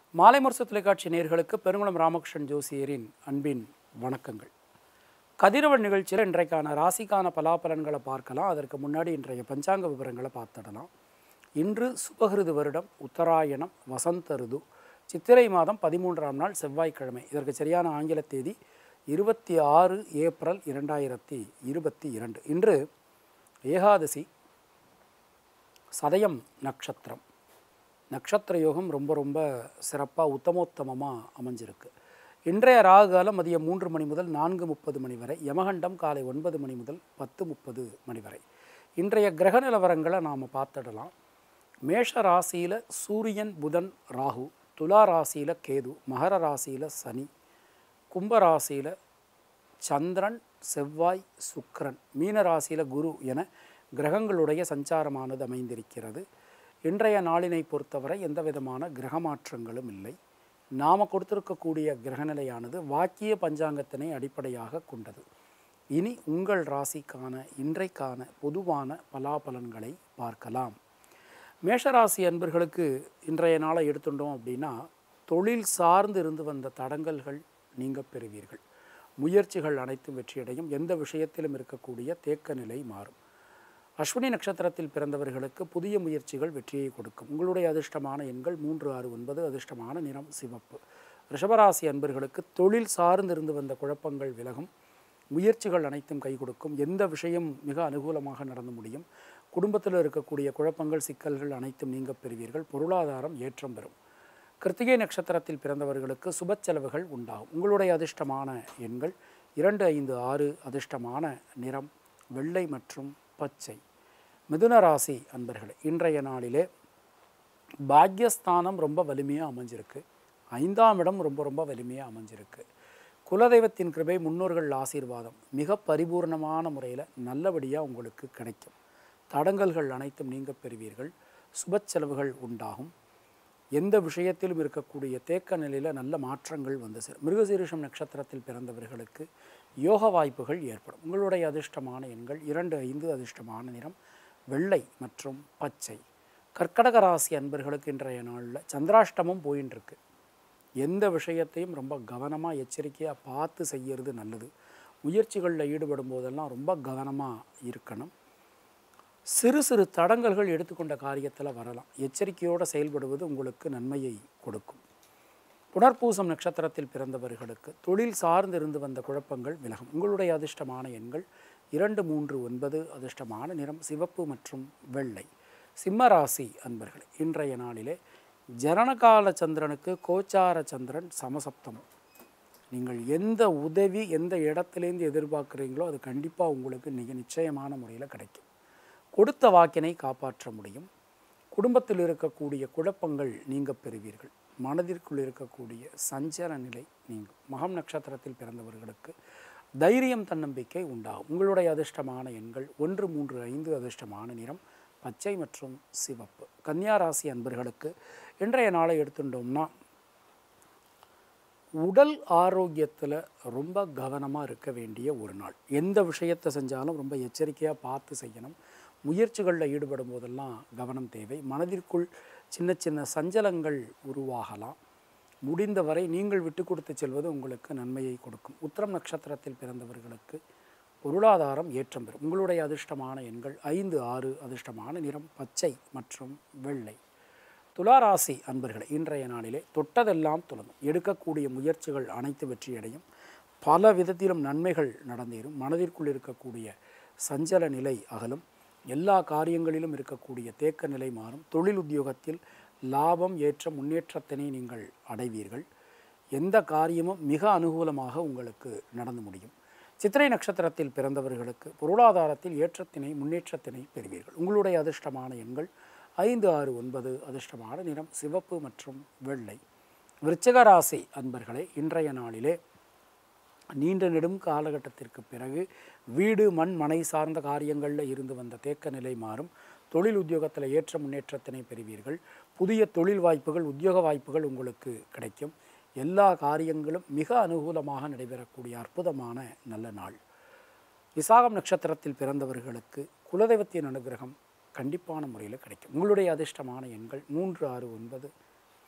மாலை முரசு தொலைக்காட்சி நேயர்களுக்கு பெருங்குளம் ராமகிருஷ்ணன் ஜோசியரின் அன்பின் வணக்கங்கள் கதிரவன் நிகழ்ச்சியில் இன்றைக்கான ராசிக்கான பலாபலன்களை பார்க்கலாம் அதற்கு முன்னாடி இன்றைய பஞ்சாங்க விவரங்களை பார்த்துடலாம் இன்று சுபகிருது வருடம் உத்தராயணம் வசந்த ருது சித்திரை மாதம் பதிமூன்றாம் நாள் செவ்வாய்க்கிழமை இதற்கு சரியான ஆங்கில தேதி இருபத்தி ஆறு ஏப்ரல் இரண்டாயிரத்தி இருபத்தி இரண்டு இன்று ஏகாதசி சதயம் நட்சத்திரம் நட்சத்திர யோகம் ரொம்ப ரொம்ப சிறப்பாக உத்தமோத்தமமாக அமைஞ்சிருக்கு இன்றைய ராகு காலம் மதியம் மூன்று மணி முதல் நான்கு முப்பது மணி வரை யமகண்டம் காலை ஒன்பது மணி முதல் பத்து முப்பது மணி வரை இன்றைய கிரக நிலவரங்களை நாம் பார்த்துடலாம் மேஷ ராசியில் சூரியன் புதன் ராகு துலா ராசியில் கேது மகர ராசியில் சனி கும்ப ராசியில் சந்திரன் செவ்வாய் சுக்கிரன் மீன ராசியில் குரு என கிரகங்களுடைய சஞ்சாரமானது அமைந்திருக்கிறது இன்றைய நாளினை பொறுத்தவரை எந்த விதமான கிரக மாற்றங்களும் இல்லை நாம் கொடுத்திருக்கக்கூடிய கிரகநிலையானது வாக்கிய பஞ்சாங்கத்தினை அடிப்படையாக கொண்டது இனி உங்கள் ராசிக்கான இன்றைக்கான பொதுவான பலாபலன்களை பார்க்கலாம் மேஷராசி அன்பர்களுக்கு இன்றைய நாளை எடுத்துட்டோம் அப்படின்னா தொழில் சார்ந்து இருந்து வந்த தடங்கல்கள் நீங்க பெறுவீர்கள் முயற்சிகள் அனைத்தும் வெற்றியடையும் எந்த விஷயத்திலும் இருக்கக்கூடிய தேக்க நிலை மாறும் அஸ்வினி நட்சத்திரத்தில் பிறந்தவர்களுக்கு புதிய முயற்சிகள் வெற்றியை கொடுக்கும் உங்களுடைய அதிர்ஷ்டமான எண்கள் மூன்று ஆறு ஒன்பது அதிர்ஷ்டமான நிறம் சிவப்பு ரிஷபராசி அன்பர்களுக்கு தொழில் சார்ந்து இருந்து வந்த குழப்பங்கள் விலகும் முயற்சிகள் அனைத்தும் கை கொடுக்கும் எந்த விஷயம் மிக அனுகூலமாக நடந்து முடியும் குடும்பத்தில் இருக்கக்கூடிய குழப்பங்கள் சிக்கல்கள் அனைத்தும் நீங்க பெறுவீர்கள் பொருளாதாரம் ஏற்றம் பெறும் கிருத்திகை நட்சத்திரத்தில் பிறந்தவர்களுக்கு சுப செலவுகள் உண்டாகும் உங்களுடைய அதிர்ஷ்டமான எண்கள் இரண்டு ஐந்து ஆறு அதிர்ஷ்டமான நிறம் வெள்ளை மற்றும் பச்சை மிதுன ராசி அன்பர்களே இன்றைய நாளிலே பாக்யஸ்தானம் ரொம்ப வலிமையாக அமைஞ்சிருக்கு ஐந்தாம் இடம் ரொம்ப ரொம்ப வலிமையாக அமைஞ்சிருக்கு குலதெய்வத்தின் கிருபை முன்னோர்கள் ஆசீர்வாதம் மிக பரிபூர்ணமான முறையில் நல்லபடியாக உங்களுக்கு கிடைக்கும் தடங்கல்கள் அனைத்தும் நீங்க பெறுவீர்கள் சுப செலவுகள் உண்டாகும் எந்த விஷயத்திலும் இருக்கக்கூடிய தேக்க நிலையில் நல்ல மாற்றங்கள் வந்து சேரும் மிருகசீரிஷம் நட்சத்திரத்தில் பிறந்தவர்களுக்கு யோக வாய்ப்புகள் ஏற்படும் உங்களுடைய அதிர்ஷ்டமான எண்கள் இரண்டு ஐந்து அதிர்ஷ்டமான நிறம் வெள்ளை மற்றும் பச்சை கர்க்கடக ராசி அன்பர்களுக்கு இன்றைய நாளில் சந்திராஷ்டமம் போயின்னு இருக்கு எந்த விஷயத்தையும் ரொம்ப கவனமாக எச்சரிக்கையாக பார்த்து செய்யறது நல்லது முயற்சிகளில் ஈடுபடும் போதெல்லாம் ரொம்ப கவனமாக இருக்கணும் சிறு சிறு தடங்கல்கள் எடுத்துக்கொண்ட காரியத்தில் வரலாம் எச்சரிக்கையோடு செயல்படுவது உங்களுக்கு நன்மையை கொடுக்கும் புனர்பூசம் நட்சத்திரத்தில் பிறந்தவர்களுக்கு தொழில் சார்ந்து இருந்து வந்த குழப்பங்கள் விலகும் உங்களுடைய அதிர்ஷ்டமான எண்கள் இரண்டு மூன்று ஒன்பது அதிர்ஷ்டமான நிறம் சிவப்பு மற்றும் வெள்ளை சிம்ம ராசி அன்பர்களே இன்றைய நாளிலே ஜனனகால சந்திரனுக்கு கோச்சார சந்திரன் சமசப்தமம் நீங்கள் எந்த உதவி எந்த இடத்துலேருந்து எதிர்பார்க்குறீங்களோ அது கண்டிப்பாக உங்களுக்கு மிக நிச்சயமான முறையில் கிடைக்கும் கொடுத்த வாக்கினை காப்பாற்ற முடியும் குடும்பத்தில் இருக்கக்கூடிய குழப்பங்கள் நீங்க பெறுவீர்கள் மனதிற்குள் இருக்கக்கூடிய சஞ்சல நிலை நீங்கும் மகம் நட்சத்திரத்தில் பிறந்தவர்களுக்கு தைரியம் தன்னம்பிக்கை உண்டாகும் உங்களுடைய அதிர்ஷ்டமான எண்கள் ஒன்று மூன்று ஐந்து அதிர்ஷ்டமான நிறம் பச்சை மற்றும் சிவப்பு கன்னியா ராசி அன்பர்களுக்கு இன்றைய நாளை எடுத்துட்டோம்னா உடல் ஆரோக்கியத்தில் ரொம்ப கவனமாக இருக்க வேண்டிய ஒரு நாள் எந்த விஷயத்தை செஞ்சாலும் ரொம்ப எச்சரிக்கையாக பார்த்து செய்யணும் முயற்சிகளில் ஈடுபடும் போதெல்லாம் கவனம் தேவை மனதிற்குள் சின்ன சின்ன சஞ்சலங்கள் உருவாகலாம் முடிந்தவரை நீங்கள் விட்டு கொடுத்து செல்வது உங்களுக்கு நன்மையை கொடுக்கும் உத்திரம் நட்சத்திரத்தில் பிறந்தவர்களுக்கு பொருளாதாரம் ஏற்றம் பெறும் உங்களுடைய அதிர்ஷ்டமான எண்கள் ஐந்து ஆறு அதிர்ஷ்டமான நிறம் பச்சை மற்றும் வெள்ளை துளாராசி அன்பர்களே இன்றைய நாளிலே தொட்டதெல்லாம் துலங்கும் எடுக்கக்கூடிய முயற்சிகள் அனைத்து வெற்றியடையும் பல விதத்திலும் நன்மைகள் நடந்தேறும் மனதிற்குள் இருக்கக்கூடிய சஞ்சல நிலை அகலும் எல்லா காரியங்களிலும் இருக்கக்கூடிய தேக்க நிலை மாறும் தொழில் உத்தியோகத்தில் லாபம் ஏற்ற முன்னேற்றத்தினை நீங்கள் அடைவீர்கள் எந்த காரியமும் மிக அனுகூலமாக உங்களுக்கு நடந்து முடியும் சித்திரை நட்சத்திரத்தில் பிறந்தவர்களுக்கு பொருளாதாரத்தில் ஏற்றத்தினை முன்னேற்றத்தினை பெறுவீர்கள் உங்களுடைய அதிர்ஷ்டமான எண்கள் ஐந்து ஆறு ஒன்பது அதிர்ஷ்டமான நிறம் சிவப்பு மற்றும் வெள்ளை விருச்சிக ராசி அன்பர்களே இன்றைய நாளிலே நீண்ட நெடும் காலகட்டத்திற்கு பிறகு வீடு மண் மனை சார்ந்த காரியங்களில் இருந்து வந்த தேக்க நிலை மாறும் தொழில் உத்தியோகத்தில் ஏற்ற முன்னேற்றத்தினை பெறுவீர்கள் புதிய தொழில் வாய்ப்புகள் உத்தியோக வாய்ப்புகள் உங்களுக்கு கிடைக்கும் எல்லா காரியங்களும் மிக அனுகூலமாக நடைபெறக்கூடிய அற்புதமான நல்ல நாள் விசாகம் நட்சத்திரத்தில் பிறந்தவர்களுக்கு குலதெய்வத்தின் அனுகிரகம் கண்டிப்பான முறையில் கிடைக்கும் உங்களுடைய அதிர்ஷ்டமான எண்கள் மூன்று ஆறு ஒன்பது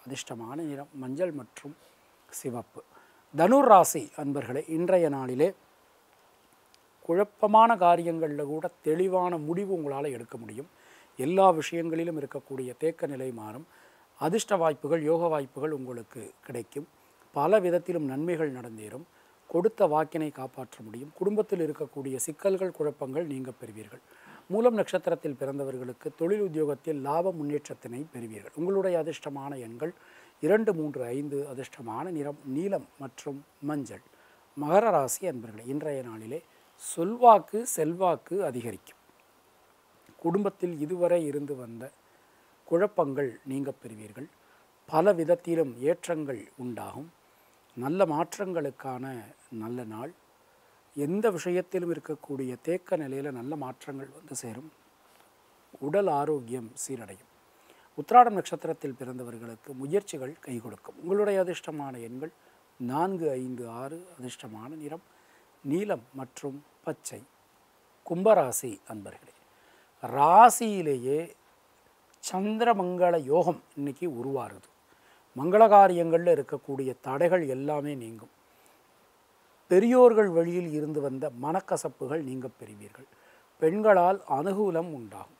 அதிர்ஷ்டமான நிறம் மஞ்சள் மற்றும் சிவப்பு தனுர் ராசி அன்பர்களே இன்றைய நாளிலே குழப்பமான காரியங்களில் கூட தெளிவான முடிவு உங்களால் எடுக்க முடியும் எல்லா விஷயங்களிலும் இருக்கக்கூடிய தேக்க நிலை மாறும் அதிர்ஷ்ட வாய்ப்புகள் யோக வாய்ப்புகள் உங்களுக்கு கிடைக்கும் பல விதத்திலும் நன்மைகள் நடந்தேறும் கொடுத்த வாக்கினை காப்பாற்ற முடியும் குடும்பத்தில் இருக்கக்கூடிய சிக்கல்கள் குழப்பங்கள் நீங்க பெறுவீர்கள் மூலம் நட்சத்திரத்தில் பிறந்தவர்களுக்கு தொழில் உத்தியோகத்தில் லாப முன்னேற்றத்தினை பெறுவீர்கள் உங்களுடைய அதிர்ஷ்டமான எண்கள் இரண்டு மூன்று ஐந்து அதிர்ஷ்டமான நிறம் நீலம் மற்றும் மஞ்சள் மகர ராசி அன்பர்களே இன்றைய நாளிலே சொல்வாக்கு செல்வாக்கு அதிகரிக்கும் குடும்பத்தில் இதுவரை இருந்து வந்த குழப்பங்கள் நீங்க பெறுவீர்கள் பல விதத்திலும் ஏற்றங்கள் உண்டாகும் நல்ல மாற்றங்களுக்கான நல்ல நாள் எந்த விஷயத்திலும் இருக்கக்கூடிய தேக்க நிலையில் நல்ல மாற்றங்கள் வந்து சேரும் உடல் ஆரோக்கியம் சீரடையும் உத்திராடம் நட்சத்திரத்தில் பிறந்தவர்களுக்கு முயற்சிகள் கை கொடுக்கும் உங்களுடைய அதிர்ஷ்டமான எண்கள் நான்கு ஐந்து ஆறு அதிர்ஷ்டமான நிறம் நீலம் மற்றும் பச்சை கும்பராசி அன்பர்களே ராசியிலேயே சந்திரமங்கள யோகம் இன்னைக்கு உருவாருது மங்களகாரியங்களில் இருக்கக்கூடிய தடைகள் எல்லாமே நீங்கும் பெரியோர்கள் வழியில் இருந்து வந்த மனக்கசப்புகள் நீங்க பெறுவீர்கள் பெண்களால் அனுகூலம் உண்டாகும்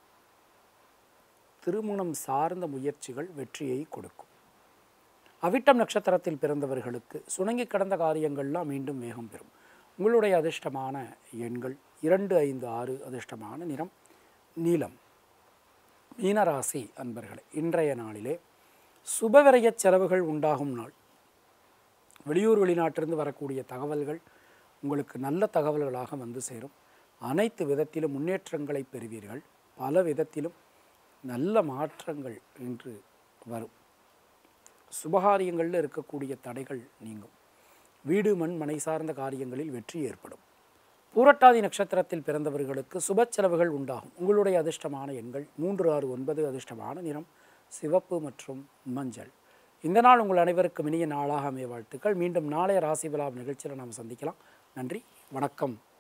திருமணம் சார்ந்த முயற்சிகள் வெற்றியை கொடுக்கும் அவிட்டம் நட்சத்திரத்தில் பிறந்தவர்களுக்கு சுணங்கி கடந்த காரியங்கள்லாம் மீண்டும் வேகம் பெறும் உங்களுடைய அதிர்ஷ்டமான எண்கள் இரண்டு ஐந்து ஆறு அதிர்ஷ்டமான நிறம் நீலம் மீனராசி அன்பர்களே இன்றைய நாளிலே சுபவிரய செலவுகள் உண்டாகும் நாள் வெளியூர் வெளிநாட்டிலிருந்து வரக்கூடிய தகவல்கள் உங்களுக்கு நல்ல தகவல்களாக வந்து சேரும் அனைத்து விதத்திலும் முன்னேற்றங்களை பெறுவீர்கள் பல விதத்திலும் நல்ல மாற்றங்கள் இன்று வரும் சுபகாரியங்களில் இருக்கக்கூடிய தடைகள் நீங்கும் வீடு மண் மனை சார்ந்த காரியங்களில் வெற்றி ஏற்படும் பூரட்டாதி நட்சத்திரத்தில் பிறந்தவர்களுக்கு சுப செலவுகள் உண்டாகும் உங்களுடைய அதிர்ஷ்டமான எண்கள் மூன்று ஆறு ஒன்பது அதிர்ஷ்டமான நிறம் சிவப்பு மற்றும் மஞ்சள் இந்த நாள் உங்கள் அனைவருக்கும் இனிய நாளாக அமைய வாழ்த்துக்கள் மீண்டும் நாளைய ராசி விழா நிகழ்ச்சியில் நாம் சந்திக்கலாம் நன்றி வணக்கம்